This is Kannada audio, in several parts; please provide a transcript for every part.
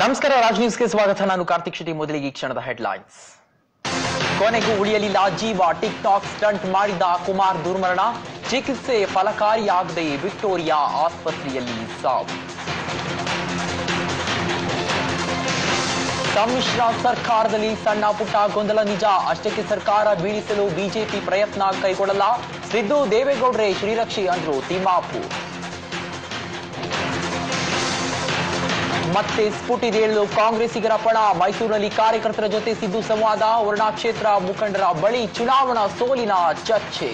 ನಮಸ್ಕಾರ ರಾಜ್ ನ್ಯೂಸ್ಗೆ ಸ್ವಾಗತ ನಾನು ಕಾರ್ತಿಕ್ ಶೆಟ್ಟಿ ಮೊದಲಿಗೆ ಈ ಕ್ಷಣದ ಹೆಡ್ಲೈನ್ಸ್ ಕೊನೆಗೂ ಉಳಿಯಲಿಲ್ಲ ಜೀವ ಟಿಕ್ ಟಾಕ್ ಸ್ಟಂಟ್ ಮಾಡಿದ ಕುಮಾರ್ ದುರ್ಮರಣ ಚಿಕಿತ್ಸೆ ಫಲಕಾರಿಯಾಗದೆ ವಿಕ್ಟೋರಿಯಾ ಆಸ್ಪತ್ರೆಯಲ್ಲಿ ಸಾವು ಸಮ್ಮಿಶ್ರ ಸರ್ಕಾರದಲ್ಲಿ ಸಣ್ಣ ಪುಟ್ಟ ಗೊಂದಲ ನಿಜ ಅಷ್ಟಕ್ಕೆ ಸರ್ಕಾರ ಬೀಳಿಸಲು ಬಿಜೆಪಿ ಪ್ರಯತ್ನ ಕೈಗೊಳ್ಳಲ್ಲ ಸಿದ್ದು ದೇವೇಗೌಡ್ರೆ ಶ್ರೀರಕ್ಷೆ ಅಂದ್ರು ತಿಮ್ಮಾಪು ಮತ್ತೆ ಸ್ಫುಟಿದೇಳಲು ಕಾಂಗ್ರೆಸ್ಸಿಗರ ಪಣ ಮೈಸೂರಿನಲ್ಲಿ ಕಾರ್ಯಕರ್ತರ ಜೊತೆ ಸಿದ್ದು ಸಂವಾದ ವರ್ಣಾ ಕ್ಷೇತ್ರ ಮುಖಂಡರ ಬಳಿ ಚುನಾವಣಾ ಸೋಲಿನ ಚರ್ಚೆ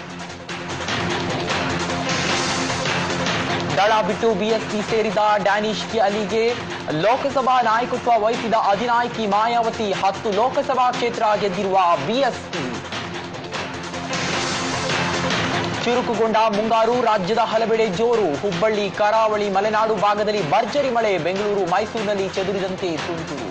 ದಳ ಬಿಟ್ಟು ಬಿಎಸ್ಪಿ ಸೇರಿದ ಡ್ಯಾನಿಶ್ ಅಲಿಗೆ ಲೋಕಸಭಾ ನಾಯಕತ್ವ ವಹಿಸಿದ ಅಧಿನಾಯಕಿ ಮಾಯಾವತಿ ಹತ್ತು ಲೋಕಸಭಾ ಕ್ಷೇತ್ರ ಗೆದ್ದಿರುವ ಬಿಎಸ್ಪಿ ಚುರುಕುಗೊಂಡ ಮುಂಗಾರು ರಾಜ್ಯದ ಹಲವೆಡೆ ಜೋರು ಹುಬ್ಬಳ್ಳಿ ಕರಾವಳಿ ಮಲೆನಾಡು ಭಾಗದಲ್ಲಿ ಭರ್ಜರಿ ಮಳೆ ಬೆಂಗಳೂರು ಮೈಸೂರಿನಲ್ಲಿ ಚದುರಿದಂತೆ ತುಂತುರು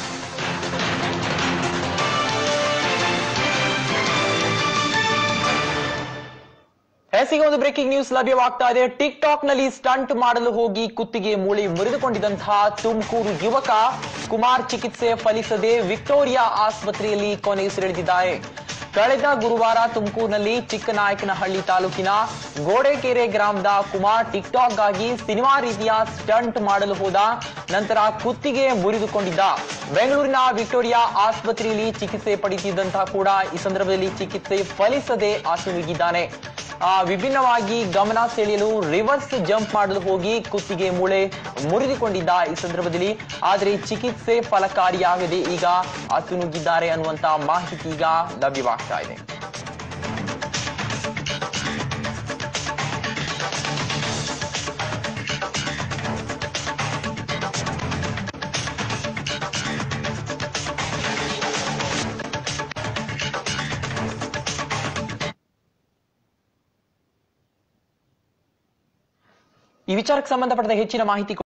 ಹೆಸಿಗೆ ಒಂದು ಬ್ರೇಕಿಂಗ್ ನ್ಯೂಸ್ ಲಭ್ಯವಾಗ್ತಾ ಇದೆ ಟಿಕ್ ಟಾಕ್ ನಲ್ಲಿ ಸ್ಟಂಟ್ ಮಾಡಲು ಹೋಗಿ ಕುತ್ತಿಗೆ ಮೂಳೆ ಮುರಿದುಕೊಂಡಿದ್ದಂತಹ ತುಮಕೂರು ಯುವಕ ಕುಮಾರ್ ಚಿಕಿತ್ಸೆ ಫಲಿಸದೆ ವಿಕ್ಟೋರಿಯಾ ಆಸ್ಪತ್ರೆಯಲ್ಲಿ ಕೊನೆಯುಸಿರೆಳೆದಿದ್ದಾರೆ ಕಳೆದ ಗುರುವಾರ ತುಮಕೂರಿನಲ್ಲಿ ಚಿಕ್ಕನಾಯಕನಹಳ್ಳಿ ತಾಲೂಕಿನ ಗೋಡೆಕೆರೆ ಗ್ರಾಮದ ಕುಮಾರ್ ಟಿಕ್ ಗಾಗಿ ಸಿನಿಮಾ ರೀತಿಯ ಸ್ಟಂಟ್ ಮಾಡಲು ಹೋದ ನಂತರ ಕುತ್ತಿಗೆ ಮುರಿದುಕೊಂಡಿದ್ದ ಬೆಂಗಳೂರಿನ ವಿಕ್ಟೋರಿಯಾ ಆಸ್ಪತ್ರೆಯಲ್ಲಿ ಚಿಕಿತ್ಸೆ ಪಡೆಯುತ್ತಿದ್ದಂತಹ ಕೂಡ ಈ ಸಂದರ್ಭದಲ್ಲಿ ಚಿಕಿತ್ಸೆ ಫಲಿಸದೆ ಆಸುನುಗಿದ್ದಾನೆ ಆ, ವಿಭಿನ್ನವಾಗಿ ಗಮನ ಸೆಳೆಯಲು ರಿವರ್ಸ್ ಜಂಪ್ ಮಾಡಲು ಹೋಗಿ ಕುತ್ತಿಗೆ ಮೂಳೆ ಮುರಿದುಕೊಂಡಿದ್ದ ಈ ಸಂದರ್ಭದಲ್ಲಿ ಆದರೆ ಚಿಕಿತ್ಸೆ ಫಲಕಾರಿಯಾಗದೆ ಈಗ ಅಸುನುಗಿದ್ದಾರೆ ಅನ್ನುವಂತ ಮಾಹಿತಿ ಈಗ ಲಭ್ಯವಾಗ್ತಾ ಇದೆ ಈ ವಿಚಾರಕ್ಕೆ ಸಂಬಂಧಪಟ್ಟ ಹೆಚ್ಚಿನ ಮಾಹಿತಿ